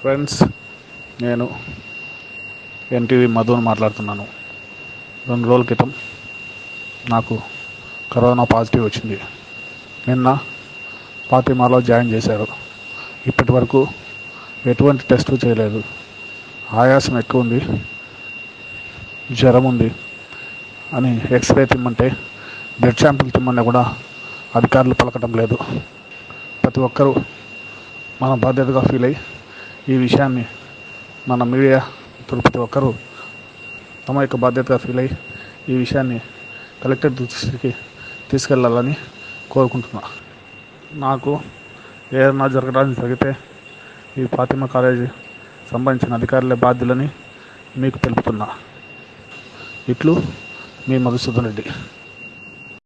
friends నేను NTV మధుని మాట్లాడుతున్నాను రెండు రోజుల క్రితం నాకు కరోనా పాజిటివ్ వచ్చింది నిన్న ఫాతిమాలో జాయిన్ చేశారు ఇప్పటి వరకు ఎటువంటి టెస్టు చేయలేదు ఆయాసం ఎక్కువ ఉంది జ్వరం ఉంది అని ఎక్స్రే తిమ్మంటే బ్లడ్ శాంపిల్ తిమ్మన్నా కూడా అధికారులు పలకటం లేదు ప్రతి ఒక్కరూ మన బాధ్యతగా ఫీల్ అయ్యి ఈ విషయాన్ని మన మీడియా ప్రతి ఒక్కరూ తమ యొక్క బాధ్యతగా ఫీల్ అయ్యి ఈ విషయాన్ని కలెక్టర్ దృష్టికి తీసుకెళ్ళాలని కోరుకుంటున్నా నాకు ఏదైనా జరగడానికి జరిగితే ఈ ఫాతిమా కాలేజీ సంబంధించిన అధికారులే బాధ్యులని మీకు తెలుపుతున్నా ఇట్లు మీ మధుసూదన్ రెడ్డి